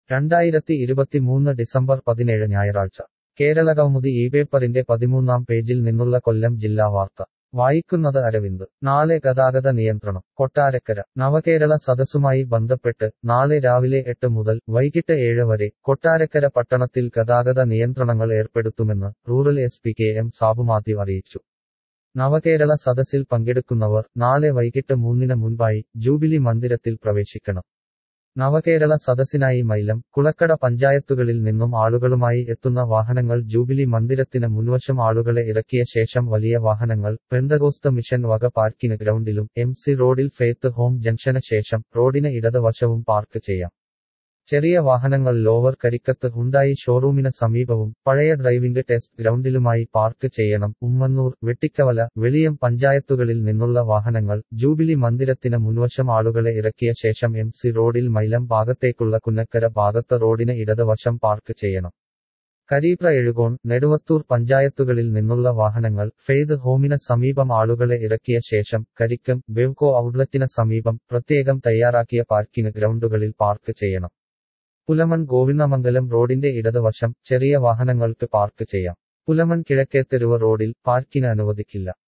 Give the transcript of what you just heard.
രണ്ടായിരത്തി ഇരുപത്തിമൂന്ന് ഡിസംബർ പതിനേഴ് ഞായറാഴ്ച കേരളകൗമുദി ഈ പേപ്പറിന്റെ പതിമൂന്നാം പേജിൽ നിന്നുള്ള കൊല്ലം ജില്ലാ വാർത്ത വായിക്കുന്നത് അരവിന്ദ് നാളെ ഗതാഗത നിയന്ത്രണം കൊട്ടാരക്കര നവകേരള സദസ്സുമായി ബന്ധപ്പെട്ട് നാളെ രാവിലെ എട്ട് മുതൽ വൈകിട്ട് ഏഴ് വരെ കൊട്ടാരക്കര പട്ടണത്തിൽ ഗതാഗത നിയന്ത്രണങ്ങൾ ഏർപ്പെടുത്തുമെന്ന് rural S P K M Sabu Mathew അറിയിച്ചു നവകേരള സദസ്സിൽ പങ്കെടുക്കുന്നവർ നാളെ വൈകിട്ട് മൂന്നിന് മുൻപായി ജൂബിലി മന്ദിരത്തിൽ പ്രവേശിക്കണം നവകേരള സദസ്സിനായി മൈലം കുളക്കട പഞ്ചായത്തുകളിൽ നിന്നും ആളുകളുമായി എത്തുന്ന വാഹനങ്ങൾ ജൂബിലി മന്ദിരത്തിന് മുൻവശം ആളുകളെ ഇറക്കിയ ശേഷം വലിയ വാഹനങ്ങൾ പെന്തകോസ്ത മിഷൻ വക പാർക്കിന് ഗ്രൗണ്ടിലും എം സി റോഡിൽ ഫെയ്ത്ത് ഹോം ജംഗ്ഷന് ശേഷം റോഡിന് ഇടതുവശവും പാർക്ക് ചെയ്യാം ചെറിയ വാഹനങ്ങൾ ലോവർ കരിക്കത്ത് ഹുണ്ടായി ഷോറൂമിന് സമീപവും പഴയ ഡ്രൈവിംഗ് ടെസ്റ്റ് ഗ്രൗണ്ടിലുമായി പാർക്ക് ചെയ്യണം ഉമ്മന്നൂർ വെട്ടിക്കവല വെളിയം പഞ്ചായത്തുകളിൽ നിന്നുള്ള വാഹനങ്ങൾ ജൂബിലി മന്ദിരത്തിന് മുൻവശം ആളുകളെ ഇറക്കിയ ശേഷം എം സി റോഡിൽ മൈലം ഭാഗത്തേക്കുള്ള കുന്നക്കര ഭാഗത്ത് റോഡിന് ഇടതുവശം പാർക്ക് ചെയ്യണം കരീപ്ര എഴുകോൺ നെടുവത്തൂർ പഞ്ചായത്തുകളിൽ നിന്നുള്ള വാഹനങ്ങൾ ഫെയ്ദ് ഹോമിന് സമീപം ആളുകളെ ഇറക്കിയ ശേഷം കരിക്കം ബെവ്കോ ഔട്ട്ലെറ്റിന് സമീപം പ്രത്യേകം തയ്യാറാക്കിയ പാർക്കിംഗ് ഗ്രൗണ്ടുകളിൽ പാർക്ക് ചെയ്യണം പുലമൺ ഗോവിന്ദമംഗലം റോഡിന്റെ ഇടതുവശം ചെറിയ വാഹനങ്ങൾക്ക് പാർക്ക് ചെയ്യാം പുലമൺ കിഴക്കേത്തെരുവ് റോഡിൽ പാർക്കിന് അനുവദിക്കില്ല